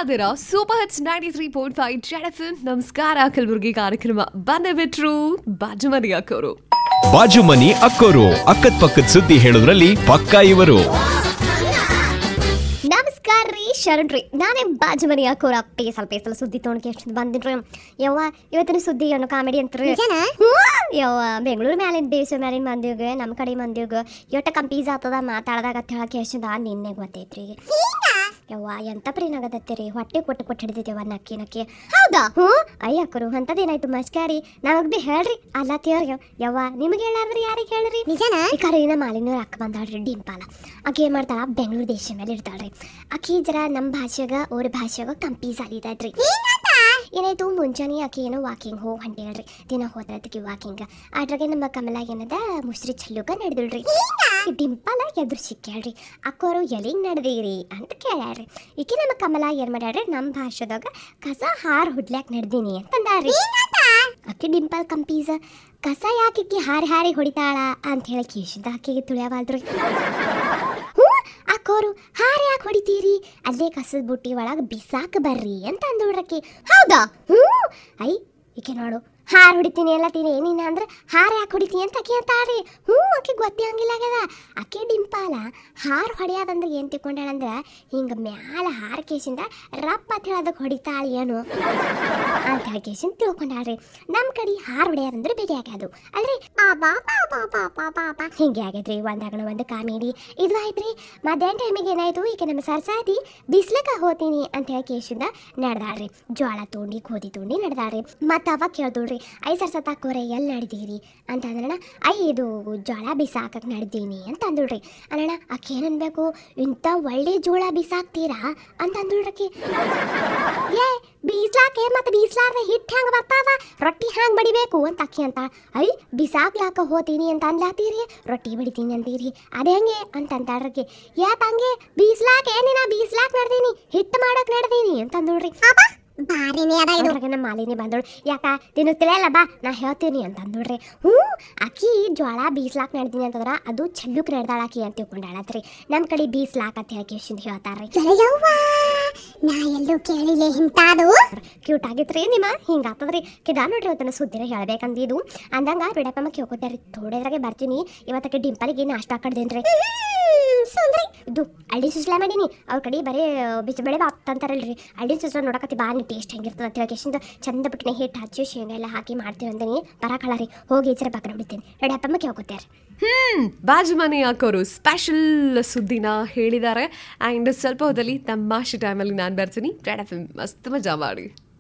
ಇದ್ದೀರಾ super hits ninety three point five Z F ನಮಸ್ಕಾರ ಕಲಬುರಗಿ ಕಾರ್ಯಕ್ರಮ ಬಂದೇ ಬಿಟ್ರು ಬಾಜು ಮನೆ ಹಾಕೋರು ಬಾಜು ಮನಿ ಅಕ್ಕೋರು ಅಕ್ಕದ ಪಕ್ಕದ ಸುದ್ದಿ ಹೇಳೋದ್ರಲ್ಲಿ ಪಕ್ಕ ಇವರು ನಮಸ್ಕಾರ ರೀ ಶರಣ್ ರೀ ನಾನೇ ಬಾಜು ಮನೆ ಹಾಕೋರ ಪೇಸಲ್ ಪೇಸಲ್ ಸುದ್ದಿ ತೊಗೊಂಡ್ಕೆ ಎಷ್ಟು ಬಂದಿನ್ರಿ ಯವ್ವ ಇವತ್ತಿನ ಸುದ್ದಿ ಅನ್ನೋ ಕಾಮಿಡಿ ಅಂತ್ರಿ ಹ್ಞೂ, ಯವ್ವ ಬೆಂಗಳೂರು ಮ್ಯಾಲಿನ ದೇಶ ಮ್ಯಾಲಿನ ಮಂದಿಗೆ ನಮ್ಮ ಕಡೆ ಮಂದಿಗೆ ಎಷ್ಟ ಕಂಪೀಸ್ ಆಗ್ತದ ಮಾತಾಡ್ದಾಗ ಅಂತ ಹೇಳಕ್ಕೆ ಎಷ್ಟದ ನಿನ್ನೆ ಗೊತ್ತೈತ್ರಿ ಯವ್ವ ಎಂತ ಪ್ರೇನಾಗದತ್ತೀರಿ ಹೊಟ್ಟೆ ಕೊಟ್ಟು ಕೊಟ್ಟು ಹಿಡಿದಿದ್ದೇವ ನಕ್ಕಿ ನಕ್ಕಿ ಹೌದಾ ಹ್ಞೂ ಅಯ್ಯಕ್ಕರು ಅಂತದೇನಾಯ್ತು ಮಸ್ಕಾರಿ ನಮಗ್ ಬಿ ಹೇಳ್ರಿ ಅಲ್ಲ ತೇವ್ರಿ ಯವ್ವ ನಿಮಗೆ ಹೇಳಾರ್ದ್ರಿ ಯಾರಿಗೆ ಹೇಳ್ರಿ ನಿಜನ ಈ ಕರೀನ ಮಾಲಿನೂರ್ ಅಕ್ಕ ಬಂದಾಳ್ರಿ ಡಿಂಪಾಲ ಆಕೆ ಏನ್ ಮಾಡ್ತಾಳ ಬೆಂಗಳೂರು ದೇಶ ಮೇಲೆ ಇರ್ತಾಳ್ರಿ ಆಕಿ ಜರ ನಮ್ಮ ಭಾಷೆಗ ಅವ್ರ ಭಾಷೆಗ ಕಂಪೀಸ್ ಆಲಿದೈತ್ರಿ ಏನಾಯ್ತು ಮುಂಜಾನೆ ಆಕೆ ಏನೋ ವಾಕಿಂಗ್ ಹೋಗಿ ಹೊಂಟೇಳ್ರಿ ದಿನ ಹೋದ್ರತಿಗೆ ವಾಕಿಂಗ್ ಅದ್ರಾಗೆ ನಮ್ಮ ಕಮಲ ಏನದ ಮುಸ್ರಿ ಚಲ್ಲುಗ ನಡೆದಿಳ್ರಿ ಡಿಂಪಲ ಎದುರು ಸಿಕ್ಕ್ಯಾಳ್ರಿ ಅಕ್ಕೋರು ಎಲ್ಲಿಂಗ್ ನಡೆದಿರಿ ಅಂತ ಕೇಳ್ಯಾಳ್ರಿ ಈಕೆ ನಮ್ಮ ಕಮಲ ಏನ್ ಮಾಡ್ಯಾಳ್ರಿ ನಮ್ಮ ಭಾಷೆದಾಗ ಕಸ ಹಾರ್ ಹುಡ್ಲ್ಯಾಕ್ ನಡೆದೀನಿ ಅಂತಂದಾಳ್ರಿ ಆಕೆ ಡಿಂಪಲ್ ಕಂಪೀಸ ಕಸ ಯಾಕೆ ಹಾರಿ ಹಾರಿ ಹೊಡಿತಾಳ ಅಂತ ಹೇಳಿ ಕೇಶದ ಆಕೆಗೆ ತುಳಿಯವಾಲ್ದ್ರಿ ಹ್ಞೂ ಅಕ್ಕೋರು ಹಾರಿ ಯಾಕೆ ಹೊಡಿತೀರಿ ಅಲ್ಲೇ ಕಸದ ಬುಟ್ಟಿ ಒಳಗೆ ಬಿಸಾಕ ಬರ್ರಿ ಅಂತ ಅಂದೋಡ್ರಕ್ಕೆ ಹೌದಾ ಹ್ಞೂ ಐ ಈಕೆ ನೋಡು ಹಾರು ಹೊಡಿತೀನಿ ಎಲ್ಲ ತೀನಿ ಏನಿನ ಅಂದ್ರೆ ಹಾರು ಯಾಕೆ ಹೊಡಿತೀನಿ ಅಂತ ಆಕೆ ಅಂತಾಳ್ರಿ ಹ್ಞೂ ಆಕೆ ಗೊತ್ತೇ ಹಂಗಿಲ್ಲ ಆಗ್ಯದ ಆಕೆ ಡಿಂಪಾಲ ಹಾರು ಹೊಡೆಯೋದಂದ್ರೆ ಏನು ತಿಳ್ಕೊಂಡಾಳಂದ್ರೆ ಹಿಂಗೆ ಮ್ಯಾಲ ಹಾರು ಕೇಸಿಂದ ರಪ್ಪ ಅಂತ ಹೇಳೋದಕ್ಕೆ ಹೊಡಿತಾಳ ಏನು ಅಂತ ಹೇಳಿ ಕೇಸಿಂದ ತಿಳ್ಕೊಂಡಾಳ್ರಿ ನಮ್ಮ ಕಡೆ ಹಾರು ಹೊಡೆಯೋದಂದ್ರೆ ಬೇಗ ಆಗ್ಯದು ಅಲ್ರಿ ಪಾಪ ಪಾಪ ಪಾಪ ಪಾಪ ಹಿಂಗೆ ಆಗೈತ್ರಿ ಒಂದಾಗಣ ಒಂದು ಕಾಮಿಡಿ ಇದು ಆಯ್ತ್ರಿ ಮಧ್ಯಾಹ್ನ ಟೈಮಿಗೆ ಏನಾಯ್ತು ಈಗ ನಮ್ಮ ಸರ್ಸಾದಿ ಬಿಸ್ಲಕ್ಕ ಹೋತೀನಿ ಅಂತ ಹೇಳಿ ಕೇಶಿಂದ ನಡೆದಾಳ್ರಿ ಜೋಳ ತೊಂಡಿ ಗೋಧಿ ತೊಂಡಿ ನಡೆದಾಳ್ರಿ ಮತ್ತೆ ಅವಾಗ ಕೇಳ್ದೋಳ್ರಿ ಐ ಸರ್ಸತ್ತಾಕೋರೆ ಎಲ್ಲಿ ನಡೆದೀರಿ ಅಂತ ಅಂದ್ರಣ ಐ ಇದು ಜೋಳ ಬಿಸಾಕಕ್ಕೆ ನಡೆದೀನಿ ಅಂತ ಅಂದೋಳ್ರಿ ಅಣ್ಣ ಆಕೆ ಏನನ್ಬೇಕು ಇಂಥ ಒಳ್ಳೆ ಜೋಳ ಬಿಸಾಕ್ತೀರಾ ಅಂತ ಅಂದೋಳ್ರಕ್ಕೆ ಏ ಬೀಸ್ಲಾಕೆ ಮತ್ತೆ ಬೀಸ್ಲಾರ್ದೆ ಹಿಟ್ಟು ಹೆಂಗೆ ಬರ್ತಾವ ರೊಟ್ಟಿ ಹ್ಯಾಂಗೆ ಬಡಿಬೇಕು ಅಂತ ಅಕ್ಕಿ ಅಂತ ಐ ಬಿಸಾಕ್ಲಾಕ ಹೋತೀನಿ ಅಂತ ಅನ್ಲಾತೀರಿ ರೊಟ್ಟಿ ಬಡಿತೀನಿ ಅಂತೀರಿ ಅದೇ ಹೆಂಗೆ ಅಂತ ಅಂತಾಳ್ರಕ್ಕೆ ಯಾಕೆ ಹಂಗೆ ಬೀಸ್ಲಾಕೆ ನೀನ ಬೀಸ್ಲಾಕ್ ನಡ್ದೀನಿ ಹಿಟ್ಟು ಮಾಡಕ್ ನಡ್ದೀನಿ ಅಂತ ಅಂದೋಳ್ರಿ ಬಾರಿನೇ ಅದ ಇದು ನಮ್ಮ ಮಾಲಿನಿ ಬಂದೋಳು ಯಾಕ ತಿನ್ನು ತಿಳಿಯಲ್ಲ ಬಾ ನಾ ಹೇಳ್ತೀನಿ ಅಂತ ಅಂದೋಳ್ರಿ ಹ್ಞೂ ಅಕ್ಕಿ ಜೋಳ ಬೀಸ್ಲಾಕ್ ನಡ್ದೀನಿ ಅಂತಂದ್ರ ಅದು ಚೆಲ್ಲುಕ್ ನಡ್ದಾಳ ಆಕಿ ಅಂತ ತಿಳ್ಕೊಂಡಾಳತ್ರಿ ನಮ್ಮ ಕಡೆ ಬೀಸ್ಲಾಕ್ ಅಂತ ಹೇಳಿ ಕೇಶಿಂದ ಹೇಳ್ತಾರ್ರಿ ನಾ ಎಲ್ಲೂ ಕೇಳಿಲ್ಲ ಇಂತಾದು ಕ್ಯೂಟ್ ಆಗಿತ್ರಿ ನಿಮ್ಮ ಹಿಂಗಾತದ್ರಿ ಕಿದಾ ನೋಡ್ರಿ ಇವತ್ತಿನ ಸುದ್ದಿನ ಹೇಳ್ಬೇಕಂದಿದ್ದು ಅಂದಂಗ ಬಿಡಪ್ಪಮ್ಮ ಕೇಳ್ಕೊತಾರಿ ಥೋಡೆದ್ರಾಗೆ ಬರ್ತೀನಿ ಇವತ್ತಕ್ಕೆ ಡಿಂಪಲ್ಗೆ ನಾಷ್ಟ ಕಡ್ದೇನ್ರಿ ಸುಂದ್ರಿ ಇದು ಅಳ್ಳಿ ಸುಸ್ಲಾ ಮಾಡೀನಿ ಅವ್ರ ಕಡೆ ಬರೀ ಬಿಸಿಬೇಳೆ ಬಾತ್ ಅಂತಾರಲ್ರಿ ಅಳ್ಳಿ ಸುಸ್ಲ ನೋಡಕತ್ತಿ ಬಾ ನೀ ಟೇಸ್ಟ್ ಹೆಂಗಿರ್ತದ ಅಂತ ಹೇಳಿ ಚಂದ ಬಿಟ್ಟಿನ ಹಿಟ್ಟು ಹಚ್ಚಿ ಶೇಂಗಾ ಎಲ್ಲ ಹಾಕಿ ಮಾಡ್ತೀವಿ ಅಂತೀನಿ ಬರಾಕಳರಿ ಹೋಗಿ ಈಚರ ಪಕ್ಕ ಬಿಡ್ತೀನಿ ಬಿಡಪ್ಪಮ್ಮ ಕೇಳ್ಕೊತಾರ ಹ್ಮ್ ಬಾಜು ಮನೆ ಹಾಕೋರು ಸ್ಪೆಷಲ್ ಸುದ್ದಿನ ಹೇಳಿದ್ದಾರೆ ಆ್ಯಂಡ್ ಸ್ವಲ್ಪ ಹೊತ್ತಲ್ಲಿ ತಮಾಷೆ ಟೈಮಲ್ಲಿ ನಾನು ಬರ್ತೀನಿ ಜೆಡ್ ಎಫ್ ಮಸ್ತ್ ಮಜಾ ಮಾಡಿ